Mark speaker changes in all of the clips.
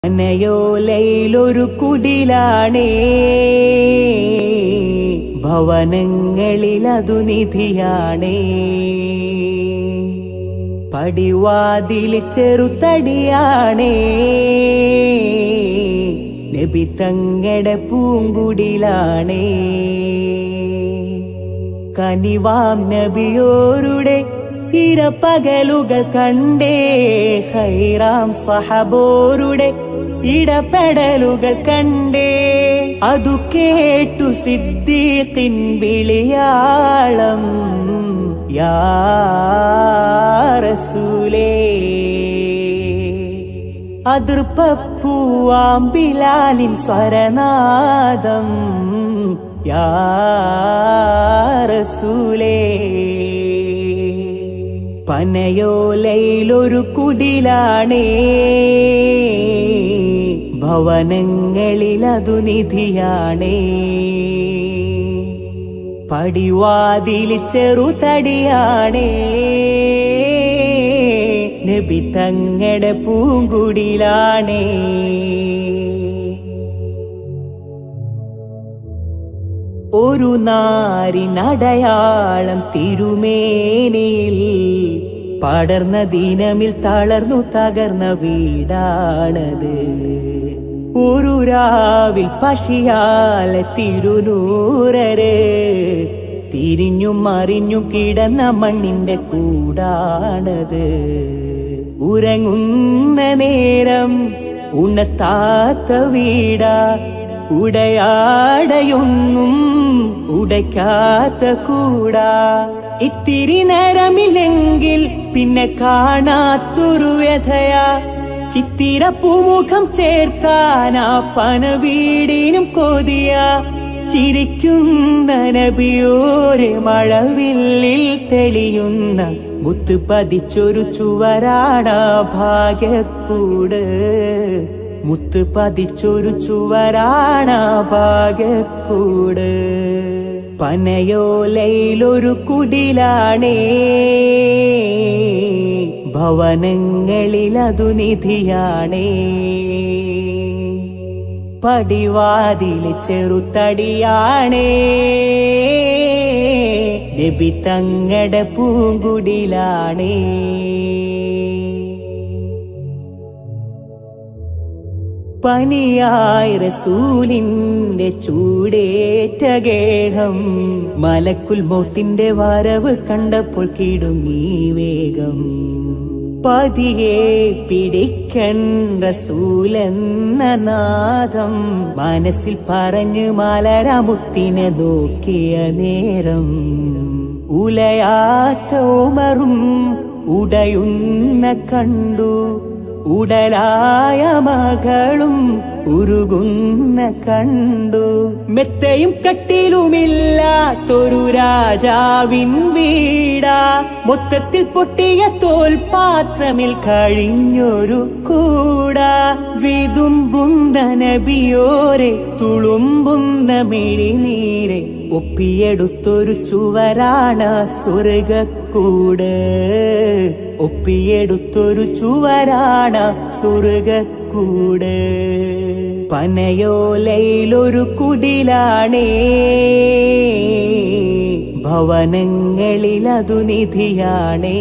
Speaker 1: മനയോലയിലൊരു കുടിലാണേ ഭവനങ്ങളിലതു നിധിയാണേ പടിവാതിൽ ചെറുതടിയാണേ നബി തങ്ങടെ പൂങ്കുടിലാണേ കനിവാം നബിയോരുടെ ഇരപ്പകലുകൾ കണ്ടേ ഹൈറാം സഹബോരുടെ ഇടപെടലുകൾ കണ്ടേ അതു കേട്ടു സിദ്ദീഖിൻ വിളിയാളം യാ റസൂലേ അതിർപ്പൂവാം ബിലാലിൻ സ്വരനാദം യാ റസൂലേ പനയോലയിലൊരു കുടിലാണേ ഭവനങ്ങളിലതു നിധിയാണേ പടിവാതിൽ ചെറുതടിയാണേ നബി തങ്ങടെ പൂങ്കുടിലാണേ ഒരു നാരിനടയാളം തിരുമേനിയിൽ പടർന്ന ദിനമിൽ തളർന്നു തകർന്ന വീടാണത് ഒരു രാവിൽ പശിയാലെ തിരുനൂരര് തിരിഞ്ഞും മറിഞ്ഞും കിടന്ന മണ്ണിന്റെ കൂടാണത് ഉറങ്ങുന്ന നേരം ഉണത്താത്ത വീടാ ഉടയാടയൊന്നും ഉടയ്ക്കാത്ത കൂടാ ഇത്തിരി നേരമില്ലെങ്കിൽ പിന്നെ കാണാത്തൊരു വ്യഥയാ ചിത്തിര പൂമുഖം ചേർക്കാനാ പന വീടിനും കൊതിയ ചിരിക്കുന്ന നബിയോരെ മഴവില്ലിൽ തെളിയുന്ന മുത്ത് പതിച്ചൊരു ചുവരാട ഭാഗ്യക്കൂട് മുത്ത് പതിച്ചൊരു ചുവരാണ ഭാഗ്യക്കൂട് പനയോലയിലൊരു കുടിലാണേ ഭവനങ്ങളിലതു നിധിയാണേ പടിവാതിൽ ചെറുതടിയാണേ നബി തങ്ങടെ പൂങ്കുടിലാണേ പനിയായി റസൂലിന്റെ ചൂടേറ്റ ഗേഹം മലക്കുൽ മോത്തിന്റെ വരവ് കണ്ടപ്പോൾ കിടുങ്ങി വേഗം പതിയെ പിടിക്കൻ റസൂലെന്ന നാദം മനസ്സിൽ പറഞ്ഞ് മലരമുത്തിനെ നോക്കിയ നേരം ഉലയാത്ത ഉമറും ഉടയുന്ന കണ്ടു ഉടലായ മകളും ഉരുകുന്ന കണ്ടു മെത്തയും കട്ടിലുമില്ലാത്തൊരു രാജാവിൻ വീടാ മൊത്തത്തിൽ പൊട്ടിയ തോൽപാത്രമിൽ കഴിഞ്ഞൊരു കൂടാ വിതുമ്പുന്ന നബിയോരെ തുളുമ്പുന്ന മിഴിനീരെ ഒപ്പിയെടുത്തൊരു ചുവരാണ സ്വർഗക്കൂട് ഒപ്പിയെടുത്തൊരു ചുവരാണ സ്വർഗക്കൂട് പനയോലയിലൊരു കുടിലാണേ ഭവനങ്ങളിലതു നിധിയാണേ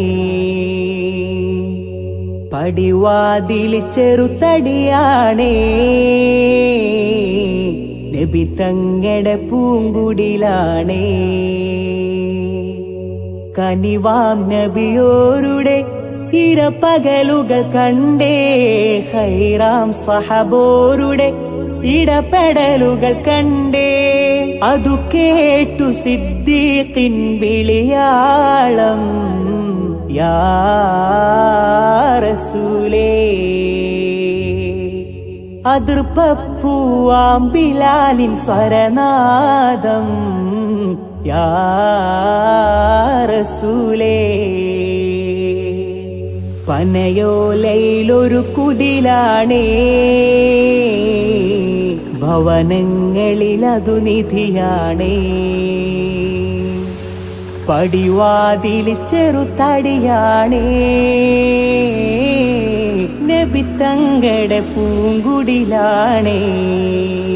Speaker 1: പടിവാതിൽ ചെറുതടിയാണേ നബി തങ്ങടെ പൂങ്കുടിലാണേ കനിവാം നബിയോരുടെ ഇരപ്പകലുകൾ കണ്ടേ ഹൈറാം സഹബോരുടെ ഇടപെടലുകൾ കണ്ടേ അതു കേട്ടു സിദ്ദീഖിൻ വിളിയാളം യാ റസൂലേ അതിർപ്പൂവാം ബിലാലിൻ സ്വരനാദം യാ റസൂലേ പനയോലയിലൊരു കുടിലാണേ ഭവനങ്ങളിലതു നിധിയാണേ പടിവാതിൽ ചെറുതടിയാണേ നബി ബീബി തങ്കടെ പൂങ്കുടിലാണേ